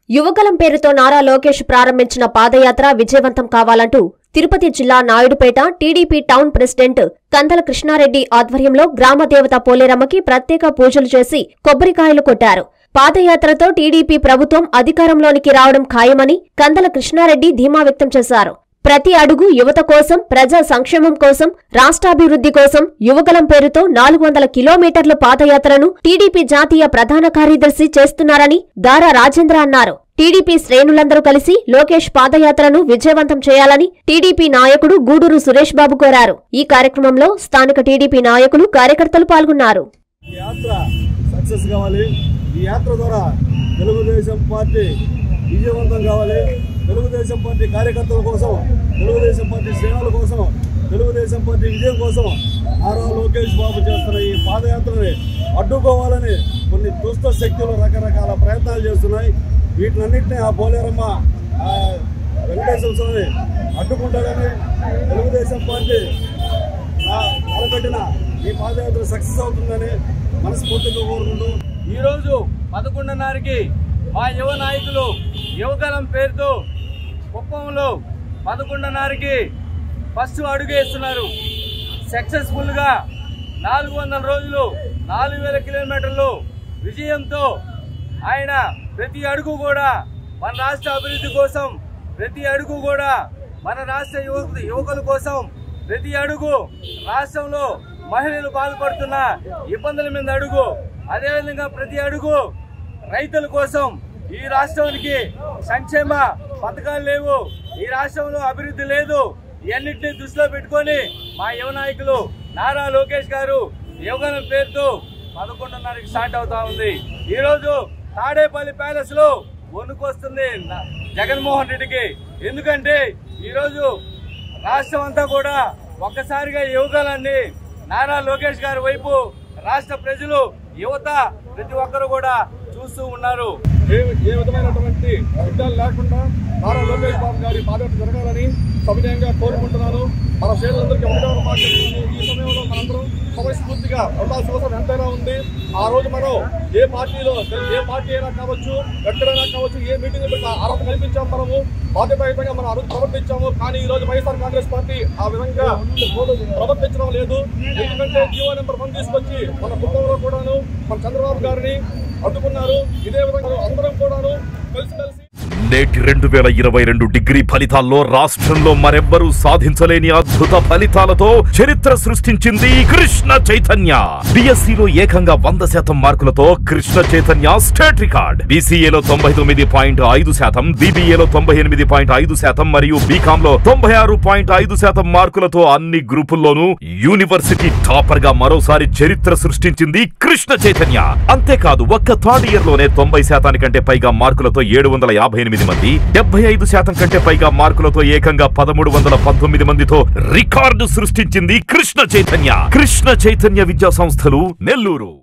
యువగలం పేరుతో నారా లోకేష్ ప్రారంభించిన పాదయాత్ర విజయవంతం కావాలంటూ తిరుపతి జిల్లా Naidupeta TDP town president Kandala Krishnareddy ఆధ్వర్యంలో గ్రామదేవత పోలేరమ్మకి ప్రత్యేక పూజలు చేసి కొబ్బరికాయలు కొట్టారు పాదయాత్రతో టీడీపీ ప్రభుత్వం అధికారంలోనికి రావడం ఖాయమని కందల కృష్ణారెడ్డి ధీమా వ్యక్తం చేశారు ప్రతి అడుగు యువత కోసం ప్రజా సంక్షేమం కోసం రాష్ట్రాభివృద్ధి కోసం యువగలం పేరుతో నాలుగు వందల కిలోమీటర్ల పాదయాత్రను టీడీపీ జాతీయ ప్రధాన కార్యదర్శి చేస్తున్నారని దారా రాజేంద్ర అన్నారు టీడీపీ శ్రేణులందరూ కలిసి లోకేష్ పాదయాత్రను విజయవంతం చేయాలని టీడీపీ నాయకుడు గూడూరు సురేష్ బాబు కోరారు ఈ కార్యక్రమంలో స్థానిక టీడీపీ నాయకులు కార్యకర్తలు పాల్గొన్నారు ఈ యాత్ర సక్సెస్ కావాలి ఈ యాత్ర ద్వారా తెలుగుదేశం పార్టీ విజయవంతం కావాలి తెలుగుదేశం పార్టీ కార్యకర్తల కోసం తెలుగుదేశం పార్టీ శ్రేణుల కోసం తెలుగుదేశం పార్టీ విజయం కోసం నారా లోకేష్ బాబు చేస్తున్న ఈ పాదయాత్రని అడ్డుకోవాలని కొన్ని దుష్ట శక్తులు రకరకాల ప్రయత్నాలు చేస్తున్నాయి వీటినన్నింటినీ ఆ పోలేరమ్మ ఆ వెంకటేశ్వర స్వామి అడ్డుకుంటాడని తెలుగుదేశం పార్టీ ఆ తలపెట్టిన ఈ పాదయాత్ర సక్సెస్ అవుతుందని మనస్ఫూర్తిగా కోరుకుంటూ ఈరోజు పదకొండున్నరకి మా యువ నాయకులు యువగలం పేరుతో కుప్పంలో పదకొండున్నరకి ఫస్ట్ అడుగు వేస్తున్నారు సక్సెస్ఫుల్ గా నాలుగు వందల రోజులు నాలుగు వేల కిలోమీటర్లు విజయంతో ఆయన ప్రతి అడుగు కూడా మన రాష్ట్ర అభివృద్ధి కోసం ప్రతి అడుగు కూడా మన రాష్ట్ర యువకు యువకుల కోసం ప్రతి అడుగు రాష్ట్రంలో మహిళలు బాధపడుతున్న ఇబ్బందుల మీద అడుగు అదేవిధంగా ప్రతి అడుగు రైతుల కోసం ఈ రాష్ట్రానికి సంక్షేమ పథకాలు లేవు ఈ రాష్ట్రంలో అభివృద్ధి లేదు ఇవన్నింటినీ దృష్టిలో పెట్టుకొని మా యువ నాయకులు నారా లోకేష్ గారు యువగలం పేరుతో పదకొండున్నరకి స్టార్ట్ అవుతా ఉంది ఈ రోజు తాడేపల్లి ప్యాలెస్ లో వణుకొస్తుంది న- జగన్మోహన్ రెడ్డికి ఎందుకంటే ఈ రోజు రాష్ట్రం అంతా కూడా ఒక్కసారిగా యువగలాన్ని నారా లోకేష్ గారి వైపు రాష్ట్ర ప్రజలు యువత ప్రతి ఒక్కరు కూడా చూస్తూ ఉన్నారు ఏ ఏ విధమైనటువంటి యుద్ధాలు లేకుండా నారా లోకేష్ బాబు గారి పాదయాత్ర జరగాలని సవినయంగా కోరుకుంటున్నాను మన శ్రేణులందరికీ ఒకటే ఒక మాట చెప్తుంది. ఈ సమయంలో మనందరం సమయస్ఫూర్తిగా ఉండాల్సిన అవసరం ఎంతైనా ఉంది ఆ రోజు మనం ఏ పార్టీలో ఏ పార్టీ అయినా కావచ్చు ఎక్కడైనా కావచ్చు ఏ మీటింగ్ పెట్టి అర్హత కల్పించాం మనము బాధ్యతాయుతంగా మనం ఆ రోజు ప్రవర్తించాము కానీ ఈ రోజు వైఎస్ఆర్ కాంగ్రెస్ పార్టీ ఆ విధంగా ప్రవర్తించడం లేదు ఎందుకంటే జీవో నెంబర్ వన్ తీసుకొచ్చి మన కుటుంబంలో కూడాను మన చంద్రబాబు గారిని అడ్డుకున్నారు ఇదే విధంగా అందరం కూడాను కలిసిమెలిసి నేటి రెండు వేల ఇరవై రెండు డిగ్రీ ఫలితాల్లో రాష్ట్రంలో మరెవ్వరూ సాధించలేని అద్భుత ఫలితాలతో చరిత్ర సృష్టించింది కృష్ణ చైతన్య బిఎస్సిలో ఏకంగా వంద శాతం మార్కులతో కృష్ణ చైతన్య స్టేట్ రికార్డ్ బీసీఏలో తొంభై తొమ్మిది పాయింట్ ఐదు శాతం బీబీఏలో తొంభై ఎనిమిది పాయింట్ ఐదు శాతం మరియు బీకామ్ లో తొంభై ఆరు పాయింట్ ఐదు శాతం మార్కులతో అన్ని గ్రూపుల్లోనూ యూనివర్సిటీ టాపర్ గా మరోసారి చరిత్ర సృష్టించింది కృష్ణ చైతన్య అంతేకాదు ఒక్క థర్డ్ ఇయర్ లోనే తొంభై శాతానికంటే పైగా మార్కులతో ఏడు వందల యాభై ఎనిమిది మంది డెబ్బై ఐదు శాతం కంటే పైగా మార్కులతో ఏకంగా పదమూడు వందల పంతొమ్మిది మందితో రికార్డు సృష్టించింది కృష్ణ చైతన్య కృష్ణ చైతన్య విద్యా సంస్థలు నెల్లూరు